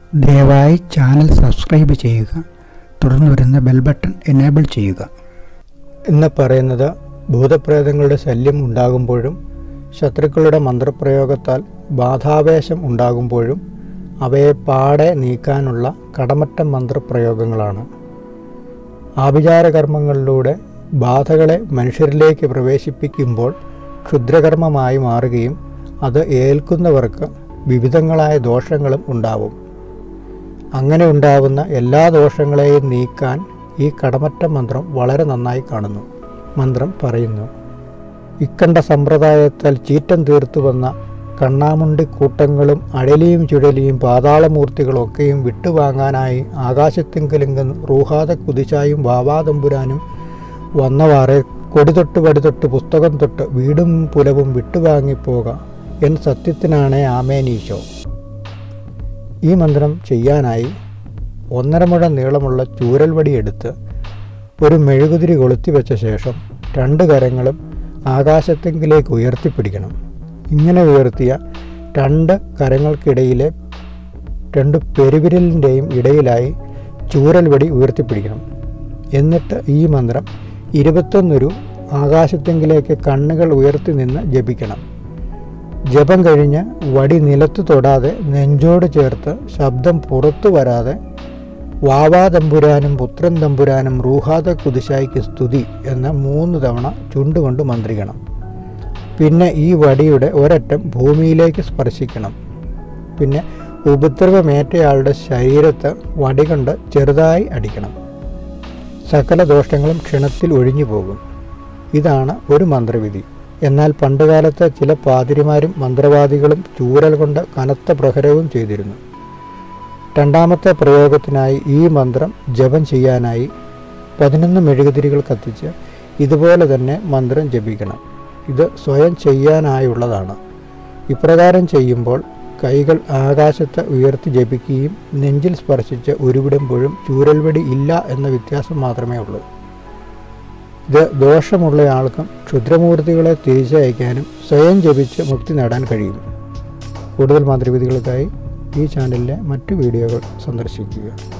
ദയവായി channel subscribe ചെയ്യുക തുടർന്ന് വരുന്ന ബെൽ ബട്ടൺ എനേബിൾ ചെയ്യുക എന്ന് പറയുന്നത് ഭൂതപ്രേതങ്ങളുടെ ശല്യം ഉണ്ടാകുമ്പോഴും ശത്രുക്കളുടെ മന്ത്രപ്രയോഗത്താൽ ബാധാവേശം ഉണ്ടാകുമ്പോഴും അവയെ പാടെ നീക്കാനുള്ള കടമറ്റ മന്ത്രപ്രയോഗങ്ങളാണ് ആഭിചാരകർമ്മങ്ങളിലൂടെ ബാധകളെ മനുഷ്യരിലേക്ക് പ്രവേശിപ്പിക്കുമ്പോൾ ക്ഷുദ്രകർമ്മമായി മാറുകയും അത് ഏൽക്കുന്നവർക്ക് വിവിധങ്ങളായ ദോഷങ്ങളും ഉണ്ടാവും അങ്ങനെ ഉണ്ടാവുന്ന എല്ലാ ദോഷങ്ങളെയും നീക്കാൻ ഈ കടമറ്റ മന്ത്രം വളരെ നന്നായി കാണുന്നു മന്ത്രം പറയുന്നു ഇക്കണ്ട സമ്പ്രദായത്താൽ ചീറ്റം തീർത്തു വന്ന കണ്ണാമുണ്ടി കൂട്ടങ്ങളും അഴലിയും ചുഴലിയും പാതാളമൂർത്തികളൊക്കെയും വിട്ടുവാങ്ങാനായി ആകാശത്തെങ്കിലെങ്കും റൂഹാത കുതിച്ചായും വാവാതമ്പുരാനും വന്നവാറെ കൊടിതൊട്ട് വടിതൊട്ട് പുസ്തകം തൊട്ട് വീടും പുലവും വിട്ടുവാങ്ങിപ്പോക എൻ സത്യത്തിനാണേ ആമേനീശോ ഈ മന്ത്രം ചെയ്യാനായി ഒന്നര മുഴ നീളമുള്ള ചൂരൽ എടുത്ത് ഒരു മെഴുകുതിരി കൊളുത്തി വെച്ച ശേഷം രണ്ട് കരങ്ങളും ആകാശത്തെങ്കിലേക്ക് ഉയർത്തിപ്പിടിക്കണം ഇങ്ങനെ ഉയർത്തിയ രണ്ട് കരങ്ങൾക്കിടയിലെ രണ്ട് പെരുവിരലിൻ്റെയും ഇടയിലായി ചൂരൽ വടി ഉയർത്തിപ്പിടിക്കണം എന്നിട്ട് ഈ മന്ത്രം ഇരുപത്തൊന്നൊരു ആകാശത്തെങ്കിലേക്ക് കണ്ണുകൾ ഉയർത്തി നിന്ന് ജപിക്കണം ജപം കഴിഞ്ഞ് വടി നിലത്ത് തൊടാതെ നെഞ്ചോട് ചേർത്ത് ശബ്ദം പുറത്തു വരാതെ വാവാ തമ്പുരാനും പുത്രൻ തമ്പുരാനും റൂഹാത കുതിശായിക്ക് സ്തുതി എന്ന മൂന്ന് തവണ ചുണ്ടുകൊണ്ട് മന്ത്രിക്കണം പിന്നെ ഈ വടിയുടെ ഒരറ്റം ഭൂമിയിലേക്ക് സ്പർശിക്കണം പിന്നെ ഉപദ്രവമേറ്റയാളുടെ ശരീരത്ത് വടി കൊണ്ട് ചെറുതായി അടിക്കണം സകല ദോഷങ്ങളും ക്ഷണത്തിൽ ഒഴിഞ്ഞു പോകും ഇതാണ് ഒരു മന്ത്രവിധി എന്നാൽ പണ്ടുകാലത്ത് ചില പാതിരിമാരും മന്ത്രവാദികളും ചൂരൽ കൊണ്ട് കനത്ത പ്രഹരവും ചെയ്തിരുന്നു രണ്ടാമത്തെ പ്രയോഗത്തിനായി ഈ മന്ത്രം ജപം ചെയ്യാനായി പതിനൊന്ന് മെഴുകുതിരികൾ കത്തിച്ച് ഇതുപോലെ തന്നെ മന്ത്രം ജപിക്കണം ഇത് സ്വയം ചെയ്യാനായുള്ളതാണ് ഇപ്രകാരം ചെയ്യുമ്പോൾ കൈകൾ ആകാശത്ത് ഉയർത്തി ജപിക്കുകയും നെഞ്ചിൽ സ്പർശിച്ച് ഉരുവിടുമ്പോഴും ചൂരൽവടി ഇല്ല എന്ന വ്യത്യാസം മാത്രമേ ഉള്ളൂ ഇത് ദോഷമുള്ള ആൾക്കും ക്ഷുദ്രമൂർത്തികളെ തിരിച്ചയക്കാനും സ്വയം ജപിച്ച് മുക്തി നേടാൻ കഴിയും കൂടുതൽ മാതൃവിധികൾക്കായി ഈ ചാനലിലെ മറ്റു വീഡിയോകൾ സന്ദർശിക്കുക